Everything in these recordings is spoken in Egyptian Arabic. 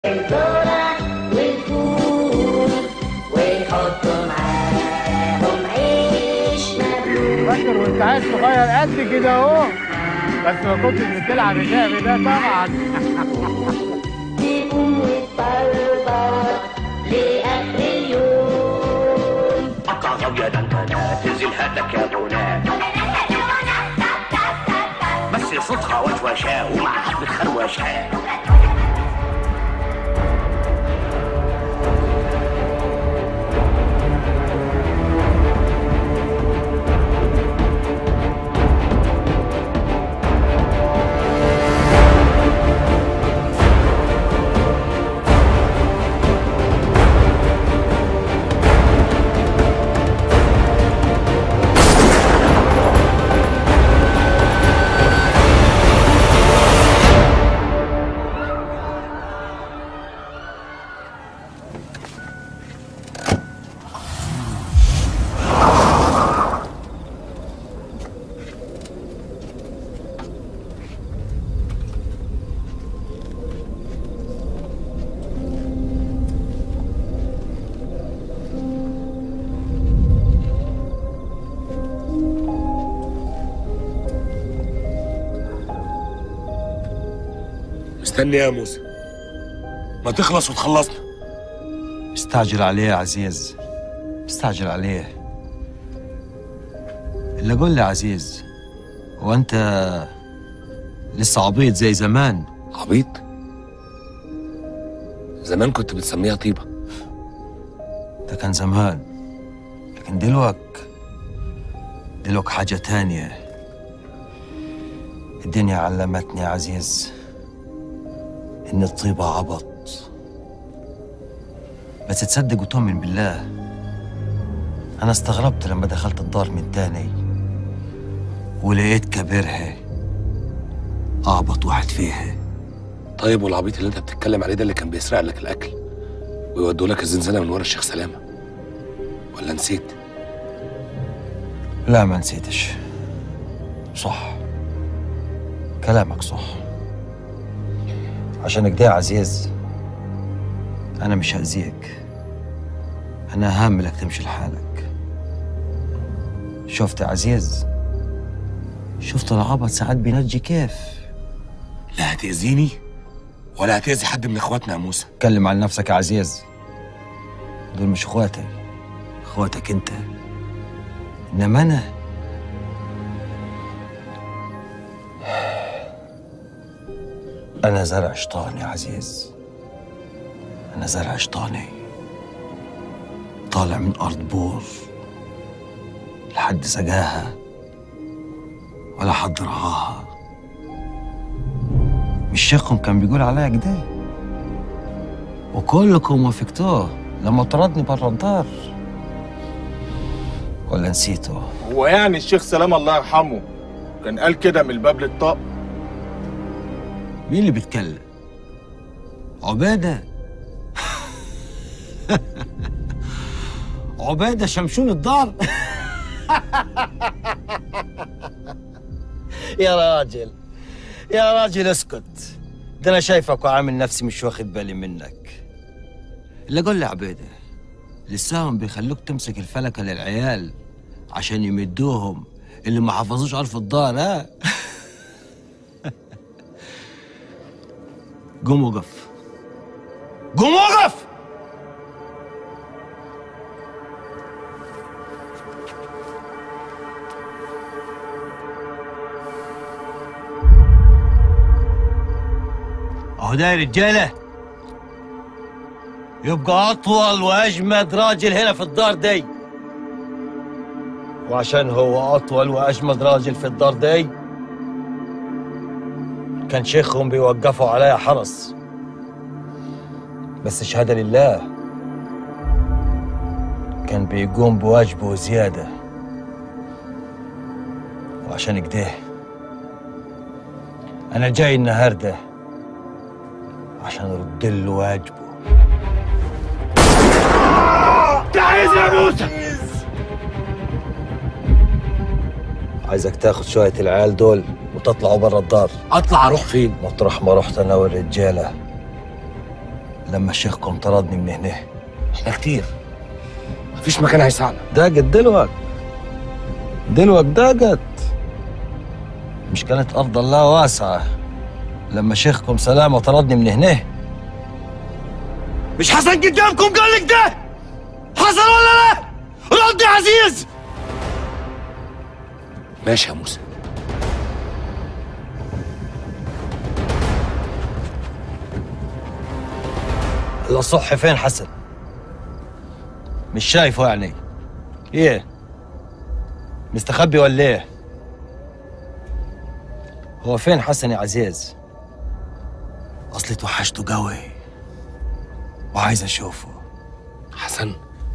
الذرة والفول ويحطوا معاهم عيش مبلول فاكر وانت عيل صغير قد كده اهو بس ما كنتش بتلعب اللعب ده طبعا تقوم وتفرفر لآخر اليوم قطع غاوية دندنة تنزل هاتك يا بنات بس صوتها وشوشة ومع حبة خروشة مستني إيه يا موسى ما تخلص وتخلصنا مستعجل عليه يا عزيز مستعجل عليه اللي قول لي عزيز هو انت لسه عبيط زي زمان عبيط زمان كنت بتسميها طيبة ده كان زمان لكن دلوك دلوك حاجة تانية الدنيا علمتني يا عزيز إن الطيبة عبط بس تصدق وتؤمن بالله أنا استغربت لما دخلت الدار من تاني ولقيت كبيرها أعبط واحد فيها طيب والعبيط اللي انت بتتكلم عليه ده اللي كان بيسرق لك الاكل ويودوا لك الزنزانة من ورا الشيخ سلامة ولا نسيت لا ما نسيتش صح كلامك صح عشان كده يا عزيز أنا مش هأذيك أنا هاملك تمشي لحالك شفت يا عزيز شفت العبط ساعات بينجي كيف لا هتأذيني ولا هتأذي حد من اخواتنا يا موسى اتكلم عن نفسك يا عزيز دول مش اخواتي اخواتك انت انما انا انا زرع شيطان يا عزيز انا زرع شيطاني طالع من ارض بور لحد سقاها ولا حد رعاها مش شيخكم كان بيقول عليا كده وكلكم وافقتوه لما طردني برا الدار ولا نسيته هو يعني الشيخ سلام الله يرحمه كان قال كده من الباب للطاق مين اللي بيتكلم عبادة عبادة شمشون الدار يا راجل يا راجل اسكت ده انا شايفك وعامل نفسي مش واخد بالي منك اللي قول لي عبيدة لساهم بيخلوك تمسك الفلكة للعيال عشان يمدوهم اللي ما حفظوش عرف الدار ها قوم وقف قوم وقف اهو ده يا رجاله يبقى اطول واجمد راجل هنا في الدار دي وعشان هو اطول واجمد راجل في الدار دي كان شيخهم بيوقفوا عليا حرس بس شهادة لله كان بيقوم بواجبه زيادة وعشان كده أنا جاي النهاردة عشان أرد له واجبه تعيز يا موسى عايزك تاخد شوية العيال دول وتطلعوا برا الدار اطلع اروح فين مطرح ما رحت أنا والرجالة لما شيخكم طردني من هنا احنا كتير مفيش مكان هيساعنا ضاقت دلوك دلوك ضاقت مش كانت أرض الله واسعة لما شيخكم سلامة طردني من هنا مش حسن قدامكم قال لك ده حصل ولا لا رد يا عزيز ماشي يا موسى الأصح فين حسن مش شايفه يعني ايه مستخبي ولا ايه هو فين حسن يا عزيز اصلي توحشته قوي وعايز اشوفه حسن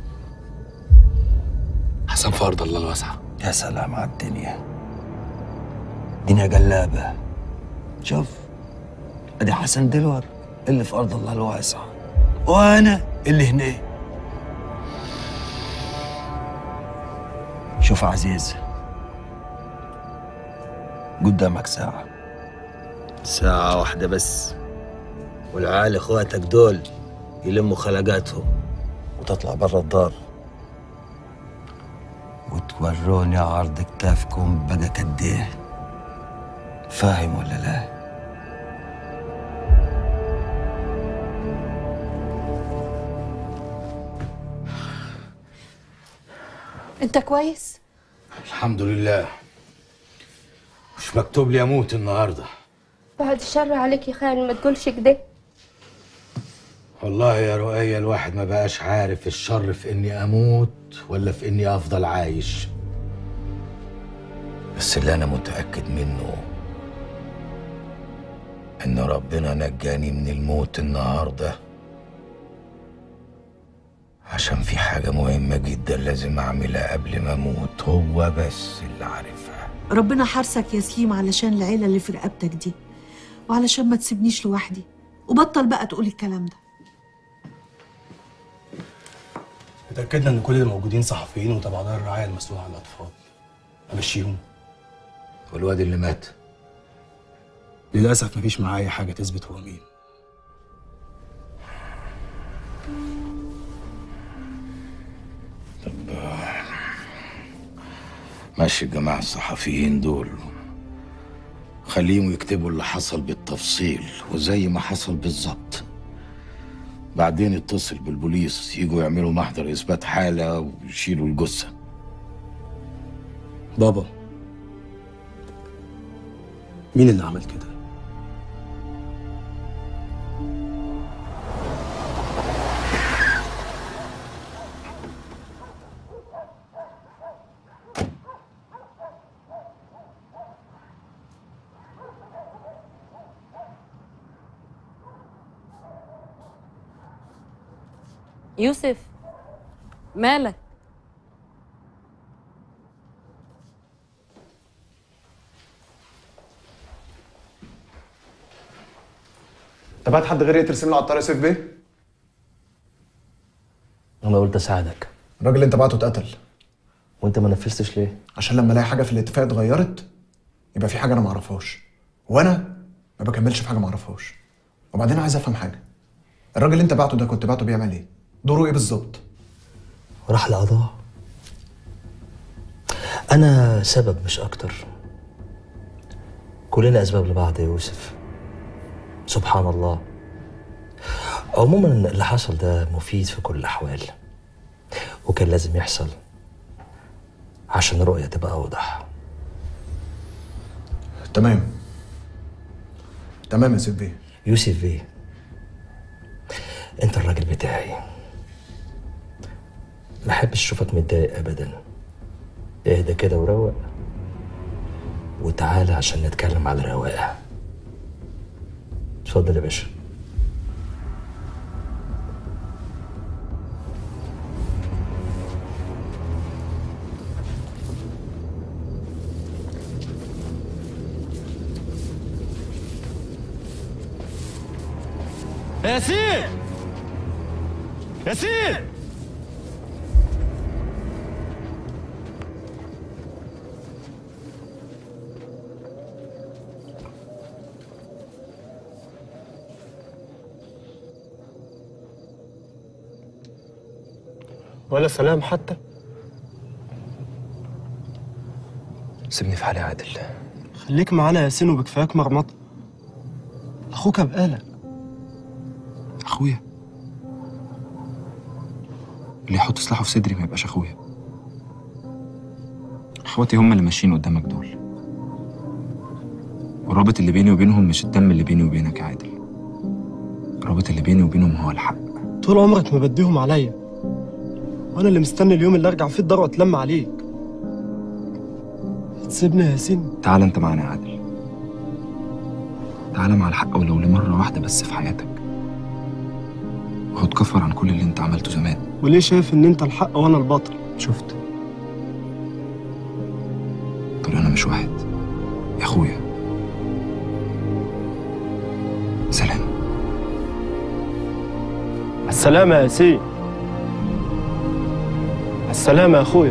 حسن في ارض الله الواسعه يا سلام على الدنيا دنيا قلابة شوف ادي حسن دلوك اللي في ارض الله الواسعة وانا اللي هنا شوف يا عزيز قدامك ساعة ساعة واحدة بس والعيال اخواتك دول يلموا خلقاتهم وتطلع برا الدار وتوروني عرض كتافكم بقى قد ايه فاهم ولا لا انت كويس الحمد لله مش مكتوب لي اموت النهارده بعد الشر عليك يا خان ما تقولش كده والله يا رؤية الواحد ما بقاش عارف الشر في اني اموت ولا في اني افضل عايش بس اللي انا متاكد منه ان ربنا نجاني من الموت النهارده عشان في حاجه مهمه جدا لازم اعملها قبل ما اموت هو بس اللي عارفها ربنا حارسك يا سليم علشان العيلة اللي في رقبتك دي وعلشان ما تسيبنيش لوحدي وبطل بقى تقول الكلام ده اتأكدنا إن كل اللي موجودين صحفيين وتبع دار الرعاية المسؤول عن الأطفال. أمشيهم. والواد اللي مات للأسف مفيش معايا حاجة تثبت هو مين. ماشي الجماعة الصحفيين دول خليهم يكتبوا اللي حصل بالتفصيل وزي ما حصل بالظبط بعدين اتصل بالبوليس يجوا يعملوا محضر إثبات حالة ويشيلوا الجثة بابا مين اللي عمل كده؟ يوسف مالك انت بعت حد غيري ترسم له على الطريق سيف بيه؟ انا قلت اساعدك الراجل اللي انت بعته اتقتل وانت ما نفذتش ليه عشان لما الاقي حاجه في الاتفاق اتغيرت يبقى في حاجه انا ما اعرفهاش وانا ما بكملش في حاجه ما اعرفهاش وبعدين عايز افهم حاجه الراجل اللي انت بعته ده كنت بعته بيعمل ايه؟ دوره ايه بالظبط؟ راح القضاء انا سبب مش اكتر كلنا اسباب لبعض يا يوسف سبحان الله عموما اللي حصل ده مفيد في كل الاحوال وكان لازم يحصل عشان الرؤية تبقى أوضح تمام تمام يا سيف بيه يوسف بيه أنت الراجل بتاعي ما أحبش أشوفك متضايق أبدا اهدى كده وروق وتعالى عشان نتكلم على رواقة اتفضل يا باشا ياسين ياسين ولا سلام حتى سيبني في حالي يا عادل خليك معانا يا ياسين وبكفاياك مرمطة اخوك بقالك اخويا اللي يحط سلاحه في صدري ما يبقاش اخويا اخواتي هم اللي ماشيين قدامك دول والرابط اللي بيني وبينهم مش الدم اللي بيني وبينك يا عادل الرابط اللي بيني وبينهم هو الحق طول عمرك مبديهم عليا وانا اللي مستني اليوم اللي ارجع فيه الدار واتلم عليك تسيبني يا ياسين تعال انت معانا يا عادل تعال مع الحق ولو لمرة واحدة بس في حياتك وخد كفر عن كل اللي انت عملته زمان وليه شايف ان انت الحق وانا البطل شفت طب انا مش واحد يا اخويا سلام السلامة يا ياسين السلامة يا اخويا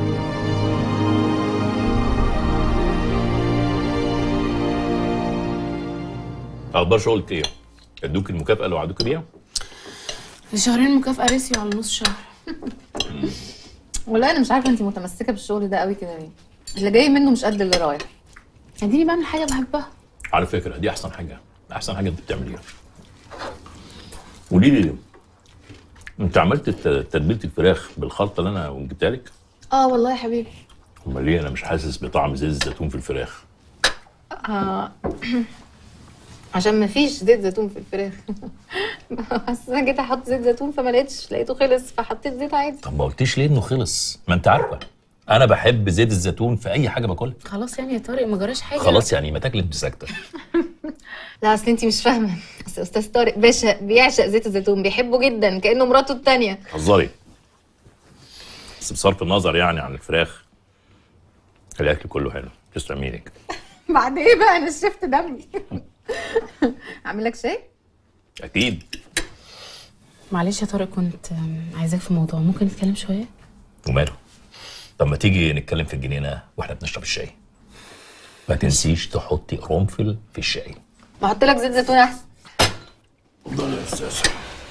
اخبار شغلك ايه؟ ادوك المكافاه اللي وعدوك بيها؟ شهرين مكافأة رسيوا على نص شهر والله انا مش عارفه انت متمسكه بالشغل ده قوي كده ليه اللي جاي منه مش قد اللي رايح اديني بعمل حاجة بحبها على فكره دي احسن حاجه احسن حاجه انت بتعمليها قولي لي انت عملت الت- تتبيله الفراخ بالخلطه اللي انا جبتها لك؟ اه والله يا حبيبي امال ليه انا مش حاسس بطعم زيت الزيتون في الفراخ؟ آه. عشان ما فيش زيت زيتون في الفراخ بس انا جيت احط زيت زيتون فما لقيتش لقيته خلص فحطيت زيت عادي طب ما قلتيش ليه انه خلص؟ ما انت عارفه انا بحب زيت الزيتون في اي حاجه باكلها خلاص يعني يا طارق ما جراش حاجة خلاص يعني ما تاكلي انت ساكته لا اصل انت مش فاهمه اصل استاذ طارق باشا بيعشق زيت الزيتون بيحبه جدا كانه مراته التانية هزاري بس بصرف النظر يعني عن الفراخ الاكل كله حلو تسلم ايدك بعد ايه بقى انا شفت دمي اعمل لك شاي اكيد معلش يا طارق كنت آم، عايزاك في موضوع ممكن نتكلم شوية وماله طب ما تيجي نتكلم في الجنينه واحنا بنشرب الشاي ما تنسيش تحطي قرنفل في الشاي بحط لك زيت زيتون احسن اتفضل يا استاذ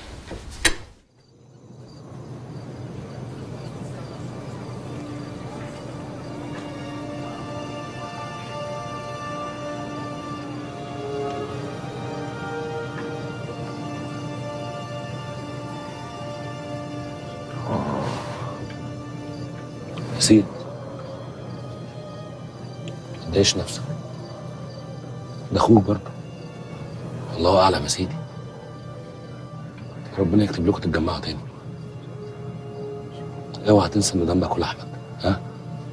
ياسين متضايقش نفسك ده اخوك برضه الله اعلم يا سيدي ربنا يكتب لكم تتجمعوا تاني اوعى تنسى ان دمك ولحمك ها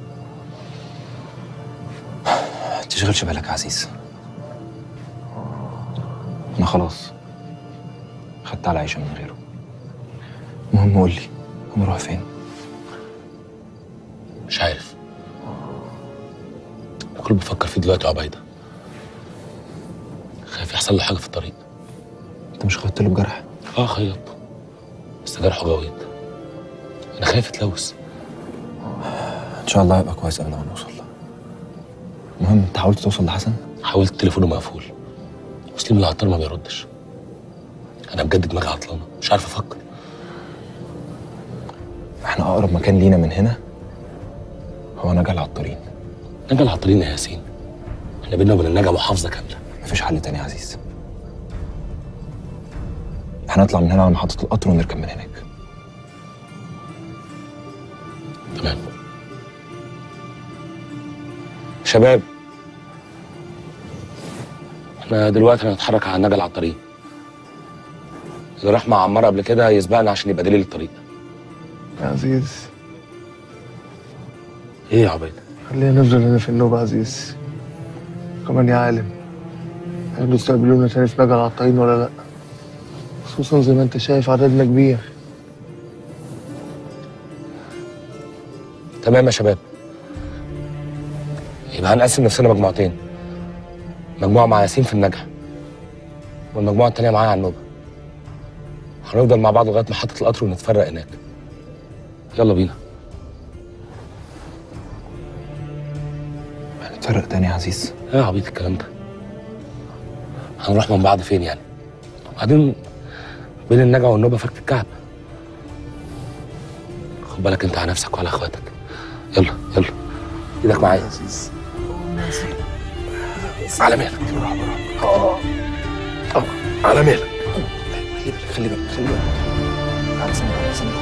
تشغلش بالك يا عزيز انا خلاص خدت على عيشه من غيره المهم قول لي هنروح فين مش عارف كل اللي بفكر فيه دلوقتي عبيده خايف يحصل له حاجه في الطريق انت مش خدت له بجرح اه خيط بس جرحه غويط انا خايف يتلوث ان شاء الله هيبقى كويس قبل ما نوصل المهم انت حاولت توصل لحسن حاولت تليفونه مقفول مسلم العطار ما بيردش انا بجد دماغي عطلانه مش عارف افكر احنا اقرب مكان لينا من هنا هو نجا العطارين نجا العطارين يا ياسين احنا بينا وبين النجا محافظه كامله مفيش حل تاني يا عزيز احنا نطلع من هنا على محطة القطر ونركب من هناك تمام شباب احنا دلوقتي هنتحرك على النجا العطارين اللي راح مع عمار قبل كده يسبقنا عشان يبقى دليل الطريق يا عزيز ايه يا عبيد خلينا نفضل هنا في النوبة يا عزيز كمان يا عالم هيجوا يستقبلونا تاني في نجا العطارين ولا لأ خصوصا زي ما انت شايف عددنا كبير تمام يا شباب يبقى هنقسم نفسنا مجموعتين مجموعة مع ياسين في النجح والمجموعة التانية معايا على النوبة هنفضل مع بعض لغاية محطة القطر ونتفرق هناك يلا بينا هنتفرق تاني يا عزيز ايه يا عبيط الكلام ده هنروح من بعض فين يعني وبعدين بين النجا والنوبة فرق الكعب خد بالك انت على نفسك وعلى اخواتك يلا يلا ايدك معايا على مهلك اه اه على مهلك خلي بالك خلي بالك على سنة على سنة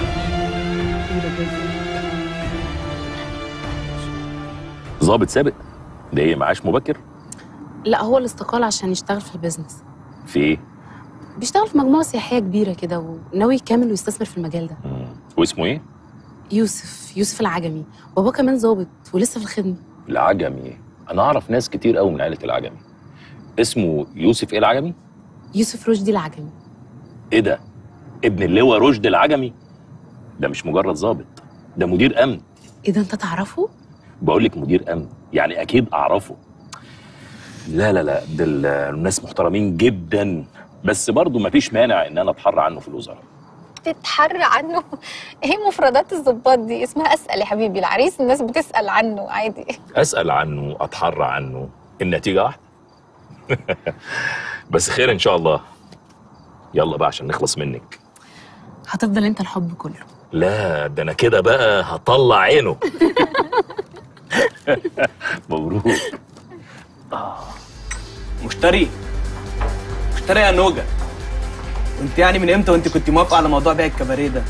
ظابط سابق ده ايه معاش مبكر لا هو اللي استقال عشان يشتغل في البيزنس في ايه بيشتغل في مجموعه سياحيه كبيره كده وناوي يكمل ويستثمر في المجال ده واسمه ايه يوسف يوسف العجمي بابا كمان ظابط ولسه في الخدمه العجمي انا اعرف ناس كتير قوي من عيله العجمي اسمه يوسف ايه العجمي يوسف رشدي العجمي ايه ده ابن اللواء رشد العجمي ده مش مجرد ظابط ده مدير امن ايه ده انت تعرفه بقول لك مدير امن يعني اكيد اعرفه لا لا لا دول الناس محترمين جدا بس برضه مفيش مانع ان انا اتحرى عنه في الوزاره تتحرى عنه ايه مفردات الظباط دي اسمها اسال يا حبيبي العريس الناس بتسال عنه عادي اسال عنه اتحرى عنه النتيجه واحده بس خير ان شاء الله يلا بقى عشان نخلص منك هتفضل انت الحب كله لا ده انا كده بقى هطلع عينه مبروك مشتري مشتري يا نوجة وانت يعني من امتى وانت كنت موافقة على موضوع بيع الكباريه ده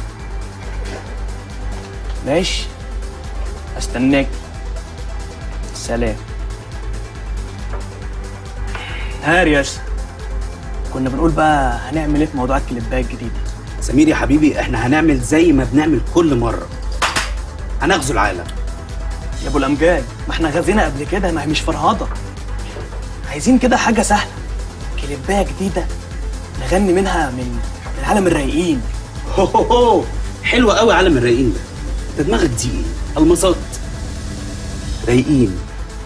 ماشي استناك سلام هار ياسر كنا بنقول بقى هنعمل ايه في موضوع الكليبات الجديده سمير يا حبيبي احنا هنعمل زي ما بنعمل كل مرة هنغزو العالم يا ابو الامجاد ما احنا غزينا قبل كده ما هي مش فرهضه عايزين كده حاجه سهله كليبايه جديده نغني منها من من عالم الرايقين هو هو هو حلو قوي عالم الرايقين ده ده دماغك دي ايه المظات رايقين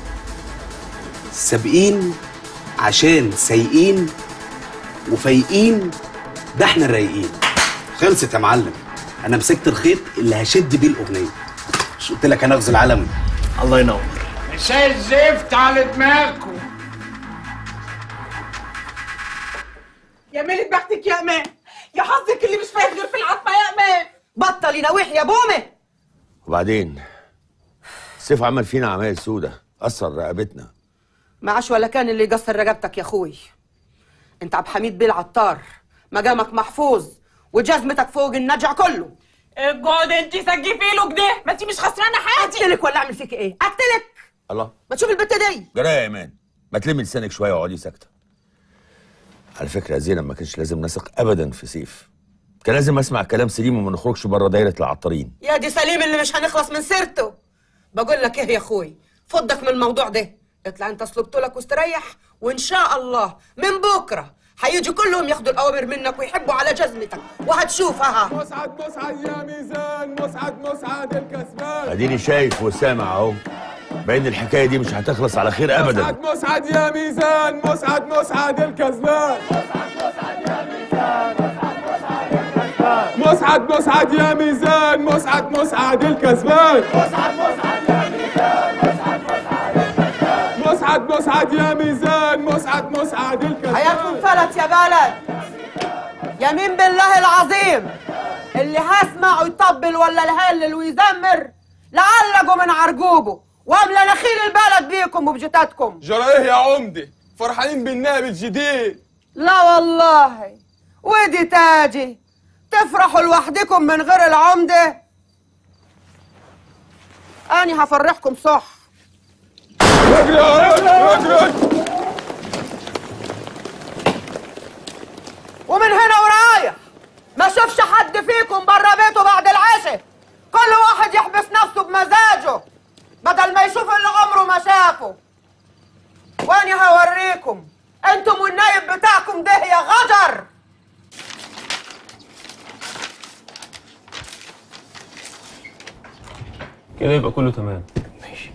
سابقين عشان سايقين وفايقين ده احنا الرايقين خلصت يا معلم انا مسكت الخيط اللي هشد بيه الاغنيه مش قلت لك هنغزو العالم الله ينور مساء الزفت على دماغكم يا ميلة بختك يا امان يا حظك اللي مش فاهم غير في العتمة يا امان بطل ينوح يا بومه وبعدين السيف عمل فينا عمايل سودة أثر رقبتنا معاش ولا كان اللي يقصر رقبتك يا اخوي انت عبد حميد بيه العطار مقامك محفوظ وجزمتك فوق النجع كله اقعد انت سجفي له كده ما انت مش خسرانه حاجه اقتلك ولا اعمل فيك ايه اقتلك الله ما تشوف البت دي جرايه يا ايمان ما تلمي لسانك شويه واقعدي ساكته على فكره يا زينب ما كانش لازم نثق ابدا في سيف كان لازم اسمع كلام سليم وما نخرجش بره دايره العطارين يا دي سليم اللي مش هنخلص من سيرته بقول لك ايه يا اخوي فضك من الموضوع ده اطلع انت اسلوب لك واستريح وان شاء الله من بكره هيجوا كلهم ياخدوا الاوامر منك ويحبوا على جزمتك وهتشوف ها مسعد مسعد يا ميزان مسعد مسعد الكسبان اديني شايف وسامع اهو باين الحكايه دي مش هتخلص على خير ابدا مسعد مسعد يا ميزان مسعد مسعد الكسبان مسعد مسعد يا ميزان مسعد مسعد الكسبان مسعد مسعد يا ميزان مسعد مسعد الكسبان حياتكم فلت يا بلد يمين بالله العظيم اللي هسمعه يطبل ولا يهلل ويزمر لعلقوا من عرجوجه واملى نخيل البلد بيكم وبجتاتكم جرى ايه يا عمدي فرحانين بالنائب الجديد لا والله ودي تاجي تفرحوا لوحدكم من غير العمدة أني هفرحكم صح اجري اجري اجري ومن هنا ورايح ما اشوفش حد فيكم بره بيته بعد العشاء كل واحد يحبس نفسه بمزاجه بدل ما يشوف اللي عمره ما شافه واني هوريكم انتم والنايب بتاعكم ده يا غجر كده يبقى كله تمام ماشي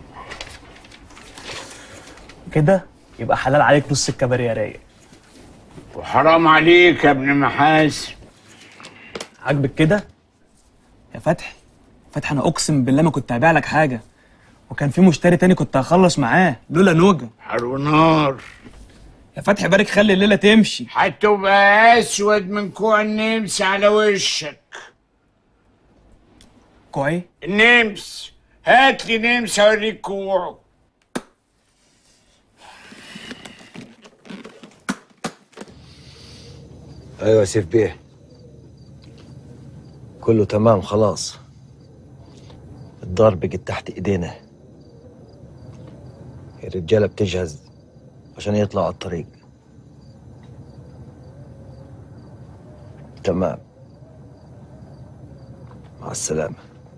كده يبقى حلال عليك نص الكباريه رايق وحرام عليك يا ابن محاسن عاجبك كده يا فتحي فتحي انا اقسم بالله ما كنت هبيع لك حاجه وكان في مشتري تاني كنت هخلص معاه لولا نوجه حر ونار يا فتحي بارك خلي الليله تمشي هتبقى اسود من كوع النمس على وشك حقه ايه نمس هات لي نمس اوريك كوعه ايوه يا سيف بيه كله تمام خلاص الدار بقت تحت ايدينا الرجاله بتجهز عشان يطلعوا على الطريق تمام مع السلامه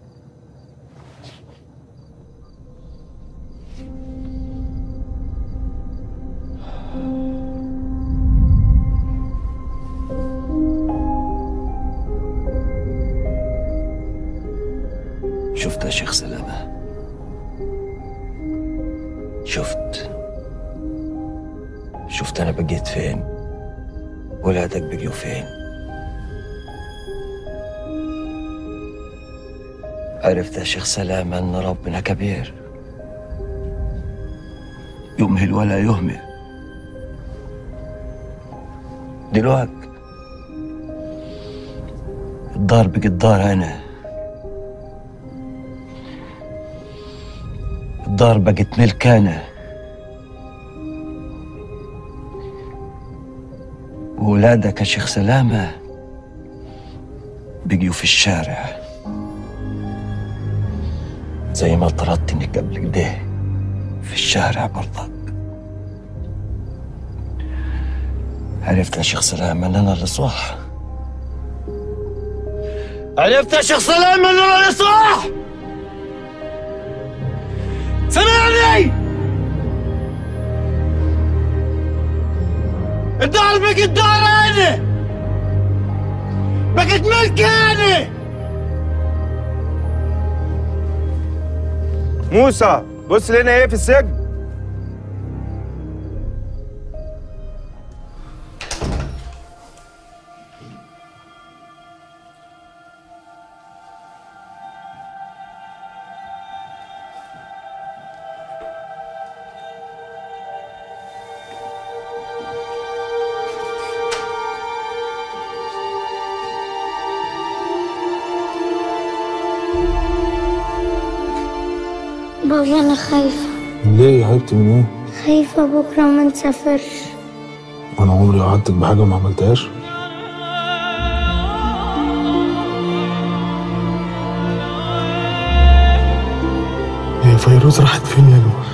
شفت يا شيخ سلامة شفت شفت أنا بقيت فين ولادك بقيوا فين عرفت يا شيخ سلامة أن ربنا كبير يمهل ولا يهمل دلوقتي الدار بقت دار أنا الدار بقت ملكانة وولادك يا شيخ سلامة بقيوا في الشارع زي ما طردتني قبل كده في الشارع برضك عرفت يا شيخ سلامة ان انا اللي صح عرفت يا شيخ سلامة ان انا اللي صح سمعني الدار بقت دار انا بقت ملكي انا موسى بص لنا ايه في السجن بابا أنا خايفة ليه يا حبيبتي من ايه؟ خايفة بكرة ما نسافرش انا عمري وعدتك بحاجه ما عملتهاش هي فيروز راحت فين يا نوح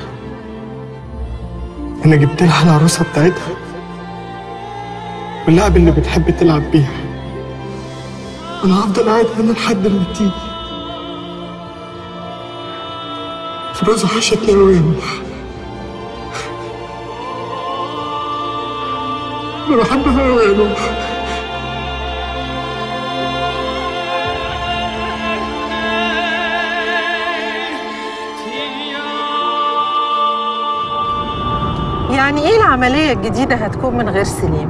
انا جبت لها العروسه بتاعتها واللعب اللي بتحب تلعب بيها انا هفضل قاعد هنا لحد ما تيجي فيروز وحشتني قوي يا نوح انا بحبها قوي يا نوح يعني ايه العملية الجديدة هتكون من غير سليم؟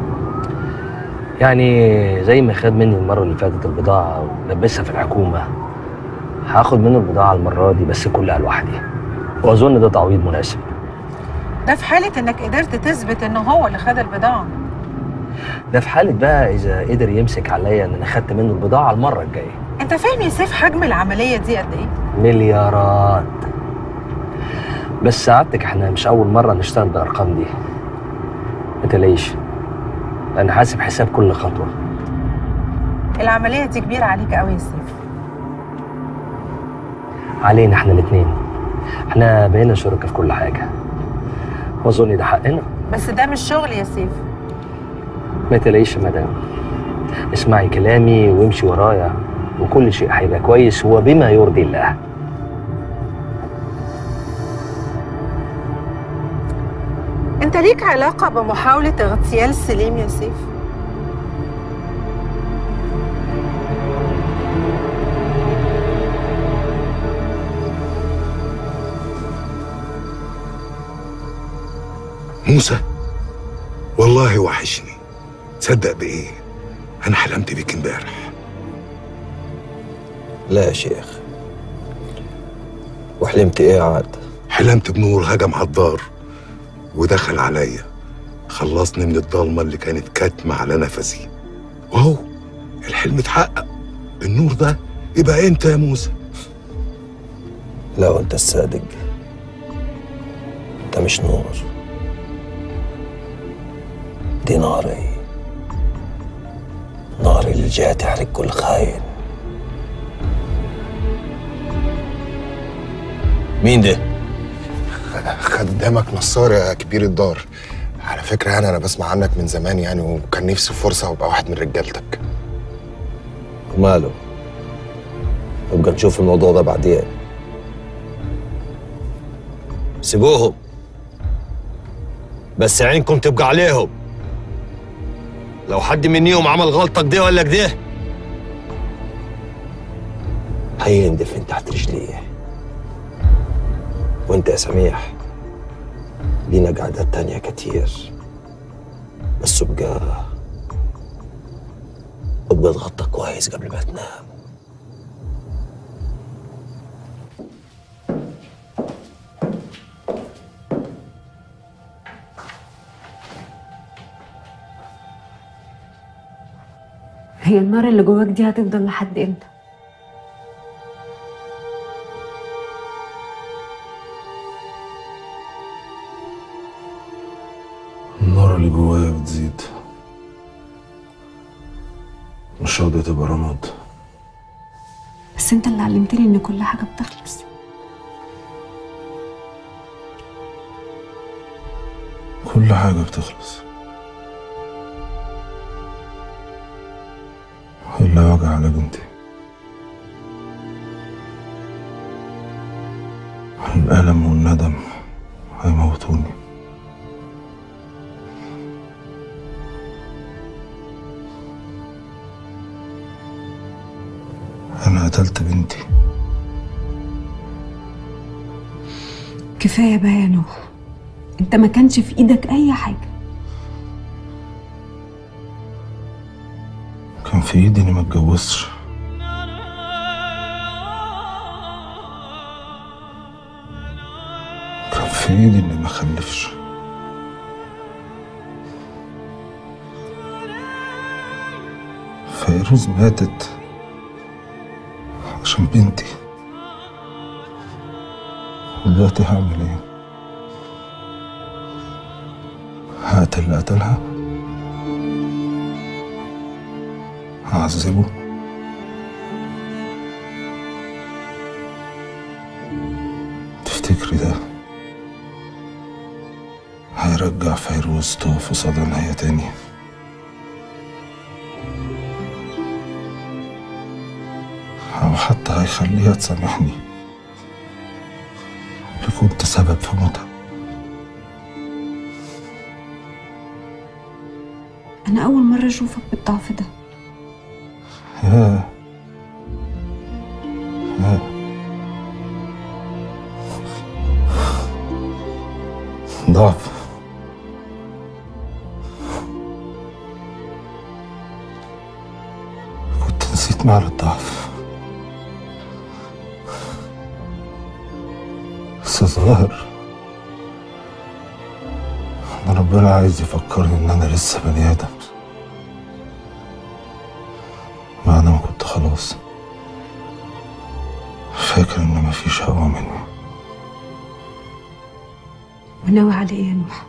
يعني زي ما خد مني المرة اللي فاتت البضاعة ولبسها في الحكومة هاخد منه البضاعة المرة دي بس كلها لوحدي وأظن ده تعويض مناسب ده في حالة انك قدرت تثبت انه هو اللي خد البضاعة ده في حالة بقى إذا قدر يمسك عليا إن أنا خدت منه البضاعة المرة الجاية انت فاهم يا سيف حجم العملية دي قد ايه؟ مليارات بس سعادتك احنا مش أول مرة نشتغل بالأرقام دي ما تقلقيش أنا حاسب حساب كل خطوة العملية دي كبيرة عليك قوي يا سيف علينا احنا الاتنين احنا بقينا شركاء في كل حاجة وأظن ده حقنا بس ده مش شغل يا سيف ما تقلقيش يا مدام اسمعي كلامي وامشي ورايا وكل شيء هيبقى كويس وبما يرضي الله انت ليك علاقة بمحاولة اغتيال سليم يا سيف موسى والله وحشني تصدق بايه انا حلمت بيك امبارح لا يا شيخ وحلمت ايه عاد حلمت بنور هجم على الدار ودخل عليا خلصني من الضلمه اللي كانت كاتمه على نفسي وهو الحلم اتحقق النور ده يبقى انت يا موسى لا انت الصادق انت مش نور دي ناري ناري اللي جايه تحرق كل خاين مين ده؟ خدامك نصار يا كبير الدار على فكرة يعني أنا بسمع عنك من زمان يعني وكان نفسي فرصة وأبقى واحد من رجالتك وماله نبقى نشوف الموضوع ده بعدين سيبوهم بس عينكم تبقى عليهم لو حد منيهم عمل غلطة كده ولا كده هيندفن تحت رجليه وانت يا سميح لينا قعدات تانية كتير بس ابقى ابقى اتغطى كويس قبل ما تنام هي النار اللي جواك دي هتفضل لحد امتى النار اللي جوايا بتزيد مش راضية تبقى رماد بس انت اللي علمتني ان كل حاجه بتخلص كل حاجة بتخلص إلا وجع على بنتي الألم والندم هيموتوني أنا قتلت بنتي كفايه بقى يا نوح انت ما كانش في ايدك اي حاجه كان في إيدي إني ما اتجوزش كان في إيدي إني ما أخلفش فيروز ماتت عشان بنتي دلوقتي هعمل ايه؟ هقتل اللي قتلها؟ هعذبه؟ تفتكري ده هيرجع فيروز تقف قصاد عينيا تاني أو حتى هيخليها تسامحني اللي كنت سبب في موتها انا اول مره اشوفك بالضعف ده يا يا ضعف كنت نسيت معنى الضعف بس ظاهر ان ربنا عايز يفكرني ان انا لسه بني ادم بعد ما كنت خلاص فاكر ان مفيش اقوى مني وناوي على ايه يا نوح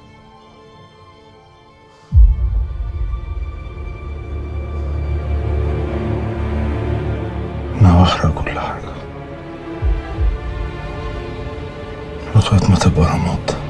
انا هحرق كل حاجه لغايه ما تبقى رماد